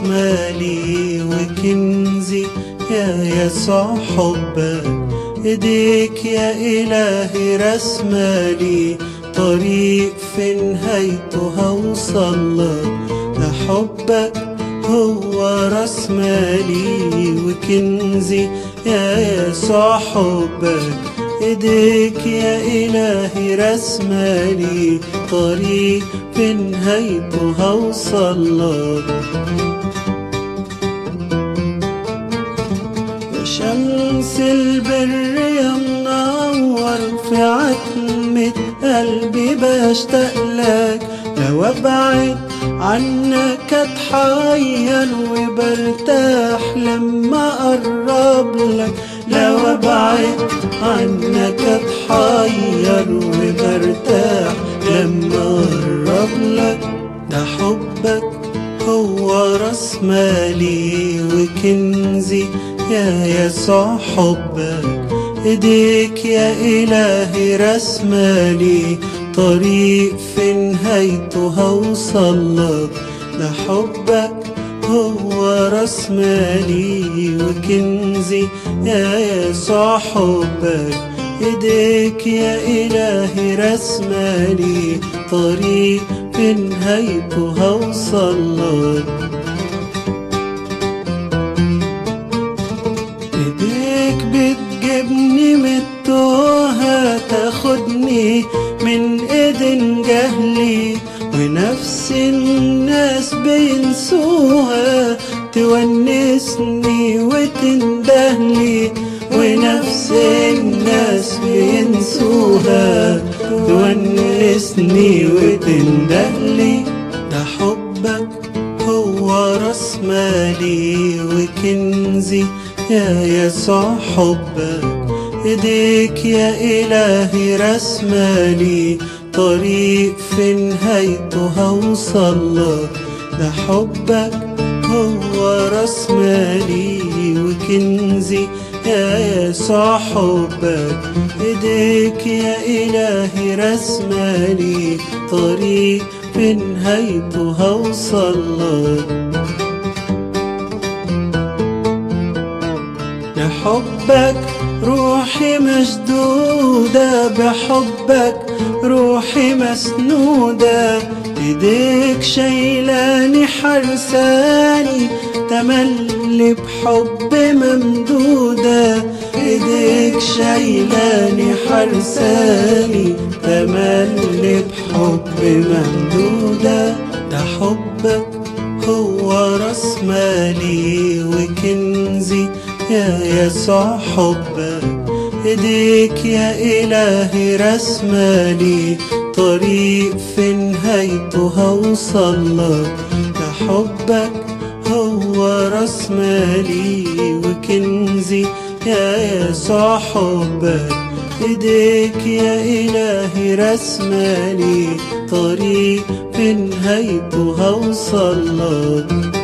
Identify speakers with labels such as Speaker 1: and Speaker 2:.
Speaker 1: مالي وكنزي يا يسوع حبك ايديك يا إلهي رسمالي طريق في نهايته هوصل لك ده حبك هو راس مالي وكنزي يا يسوع حبك ايديك يا إلهي رسمالي طريق في نهايته هوصل لك يا شمس البر يا منور في عتمة قلبي بشتاق لك لو ابعد عنك اتحير وبرتاح لما اقرب لك لو ابعد عنك اتحير وبرتاح لما اقرب لك ده حبك هو راس مالي وكنزي يا يسوع حبك ايديك يا إلهي رسمالي طريق في نهايته هوصل لك ده حبك هو راس مالي وكنزي يا يسوع حبك ايديك يا إلهي رسمالي طريق في نهايته هوصل لك ايديك بتجيبني من التوهة تاخدني من ايدين جهلي ونفس الناس بينسوها تونسني وتندهلي ونفس الناس بينسوها تونسني وتندهلي ده حبك هو راس مالي وكنزي يا يسوع حبك ايديك يا إلهي رسمالي طريق في نهايته هوصل لك ده حبك هو راس مالي وكنزي يا يسوع حبك ايديك يا إلهي رسمالي طريق في نهايته هوصل لك بحبك روحي مشدودة بحبك روحي مسنودة ايديك شايلاني حرساني تملي بحب ممدودة ايديك شايلاني حرساني تملي بحب ممدودة ده حبك هو راس مالي وكنزي يا يسوع حبك ايديك يا إلهي رسمالي طريق في نهايته هوصل لك ده حبك هو راس مالي وكنزي يا يسوع حبك ايديك يا إلهي رسمالي طريق في نهايته هوصل لك